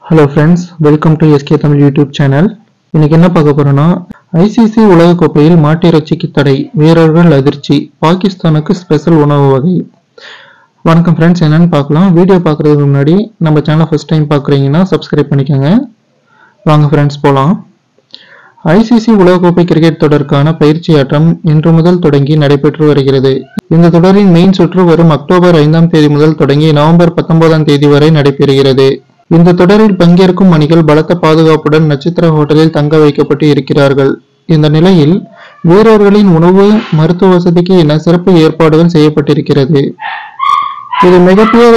hello friends welcome to SK Tamil YouTube channel இன்னைக்கு என்ன பார்க்க போறோம்னா ஐசிசி உலகக்கோப்பையில் மாட்டிறைச்சிக்கு தடை வீரர்கள் அதிர்ச்சி பாகிஸ்தானுக்கு ஸ்பெஷல் உணவு வகை வணக்கம் ஃப்ரெண்ட்ஸ் என்னன்னு பார்க்கலாம் வீடியோ பார்க்குறதுக்கு முன்னாடி நம்ம சேனலை ஃபர்ஸ்ட் டைம் பார்க்குறீங்கன்னா சப்ஸ்கிரைப் பண்ணிக்கோங்க வாங்க ஃப்ரெண்ட்ஸ் போகலாம் ஐசிசி உலகக்கோப்பை கிரிக்கெட் தொடருக்கான பயிற்சி ஆட்டம் இன்று முதல் தொடங்கி நடைபெற்று வருகிறது இந்த தொடரின் மெயின் சுற்று வரும் அக்டோபர் ஐந்தாம் தேதி முதல் தொடங்கி நவம்பர் பத்தொன்பதாம் தேதி வரை நடைபெறுகிறது இந்த தொடரில் பங்கேற்கும் அணிகள் பலத்த பாதுகாப்புடன் நட்சத்திர ஹோட்டலில் தங்க வைக்கப்பட்டு இருக்கிறார்கள் இந்த நிலையில் வீரர்களின் உணவு மருத்துவ வசதிக்கு என சிறப்பு ஏற்பாடுகள் செய்யப்பட்டிருக்கிறது இது மிகப்பெரிய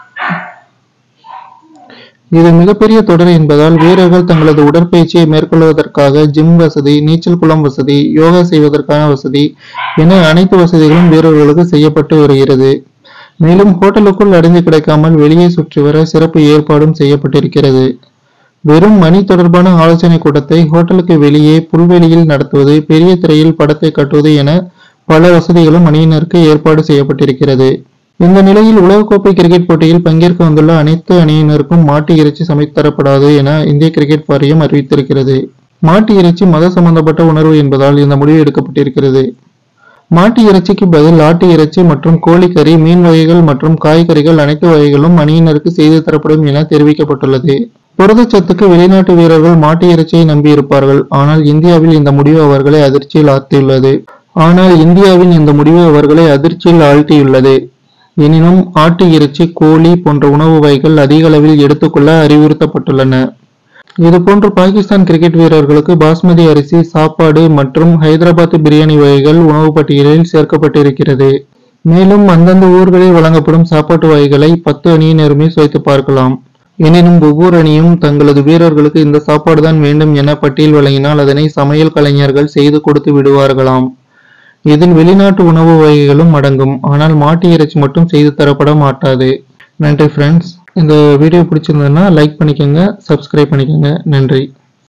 இது மிகப்பெரிய தொடர் என்பதால் வீரர்கள் தங்களது உடற்பயிற்சியை மேற்கொள்வதற்காக ஜிம் வசதி நீச்சல் குளம் வசதி யோகா செய்வதற்கான வசதி என அனைத்து வசதிகளும் வீரர்களுக்கு செய்யப்பட்டு வருகிறது மேலும் ஹோட்டலுக்குள் அடைந்து கிடக்காமல் வெளியே சுற்றி வர சிறப்பு ஏற்பாடும் செய்யப்பட்டிருக்கிறது வெறும் மணி தொடர்பான ஆலோசனை கூட்டத்தை ஹோட்டலுக்கு வெளியே புல்வெளியில் நடத்துவது பெரிய திரையில் படத்தை கட்டுவது என பல வசதிகளும் அணியினருக்கு ஏற்பாடு செய்யப்பட்டிருக்கிறது இந்த நிலையில் உலகக்கோப்பை கிரிக்கெட் போட்டியில் பங்கேற்க வந்துள்ள அனைத்து அணியினருக்கும் மாட்டு இறைச்சி சமைத்து தரப்படாது என இந்திய கிரிக்கெட் வாரியம் அறிவித்திருக்கிறது மாட்டு இறைச்சி மத சம்பந்தப்பட்ட உணர்வு என்பதால் இந்த முடிவு எடுக்கப்பட்டிருக்கிறது மாட்டு இறைச்சிக்கு பதில் ஆட்டு இறைச்சி மற்றும் கோழிக்கறி மீன் வகைகள் மற்றும் காய்கறிகள் அனைத்து வகைகளும் அணியினருக்கு செய்து தரப்படும் என தெரிவிக்கப்பட்டுள்ளது புரதச்சத்துக்கு வெளிநாட்டு வீரர்கள் மாட்டு இறைச்சியை நம்பியிருப்பார்கள் ஆனால் இந்தியாவில் இந்த முடிவு அவர்களை அதிர்ச்சியில் ஆழ்த்தியுள்ளது ஆனால் இந்தியாவின் இந்த முடிவு அவர்களை அதிர்ச்சியில் ஆழ்த்தியுள்ளது எனினும் ஆட்டு இறைச்சி கோழி போன்ற உணவு வகைகள் அதிக அளவில் எடுத்துக்கொள்ள அறிவுறுத்தப்பட்டுள்ளன இதுபோன்று பாகிஸ்தான் கிரிக்கெட் வீரர்களுக்கு பாஸ்மதி அரிசி சாப்பாடு மற்றும் ஹைதராபாத் பிரியாணி வகைகள் உணவு பட்டியலில் சேர்க்கப்பட்டிருக்கிறது மேலும் அந்தந்த ஊர்களில் வழங்கப்படும் சாப்பாட்டு வகைகளை பத்து அணியினருமே சுவைத்து பார்க்கலாம் எனினும் ஒவ்வொரு அணியும் தங்களது வீரர்களுக்கு இந்த சாப்பாடு தான் வேண்டும் என பட்டியல் வழங்கினால் அதனை சமையல் கலைஞர்கள் செய்து கொடுத்து விடுவார்களாம் இதில் வெளிநாட்டு உணவு வகைகளும் அடங்கும் ஆனால் மாட்டு இறைச்சி மட்டும் செய்து தரப்பட மாட்டாது நன்றி ஃப்ரெண்ட்ஸ் இந்த வீடியோ பிடிச்சிருந்ததுன்னா லைக் பண்ணிக்கோங்க சப்ஸ்கிரைப் பண்ணிக்கோங்க நன்றி